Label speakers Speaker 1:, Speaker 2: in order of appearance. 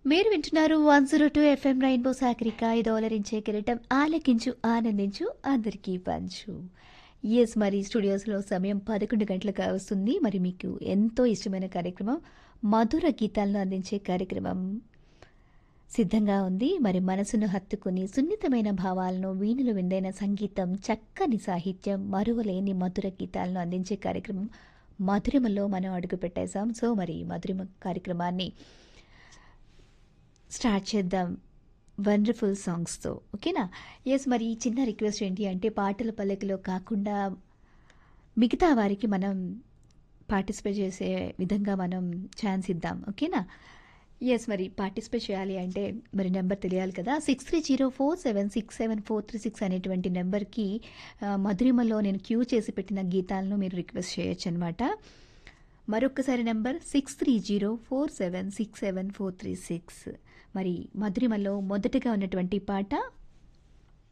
Speaker 1: మీరు వింటున్నారు one zero two FM Rainbow సాకరిక ఇది ఓలరించే కిరీటం ఆలకించు ఆనందించు అందరికీ పంచు ఎస్ మరి స్టూడియోస్లో సమయం పదకొండు గంటలకు వస్తుంది మరి మీకు ఎంతో ఇష్టమైన కార్యక్రమం మధుర గీతాలను అందించే కార్యక్రమం సిద్ధంగా ఉంది మరి మనసును హత్తుకుని సున్నితమైన భావాలను వీణులు విందైన సంగీతం చక్కని సాహిత్యం మరువలేని మధుర గీతాలను అందించే కార్యక్రమం మధురిమలో మనం అడుగు పెట్టేశాం సో మరి మధురిమ కార్యక్రమాన్ని స్టార్ట్ చేద్దాం వండర్ఫుల్ సాంగ్స్తో ఓకేనా ఎస్ మరి ఈ చిన్న రిక్వెస్ట్ ఏంటి అంటే పాటల పల్లకిలో కాకుండా మిగతా వారికి మనం పార్టిసిపేట్ చేసే విధంగా మనం ఛాన్స్ ఇద్దాం ఓకేనా ఎస్ మరి పార్టిసిపేట్ చేయాలి అంటే మరి నెంబర్ తెలియాలి కదా six three zero four seven six seven four three six అనేటువంటి నెంబర్కి ఆ, మధురిమలో నేను క్యూ చేసి పెట్టిన గీతాలను మీరు రిక్వెస్ట్ చేయొచ్చు అనమాట మరొకసారి number six three zero four seven six seven four three six మరి మధురిమలో మొదటగా ఉన్నటువంటి పాట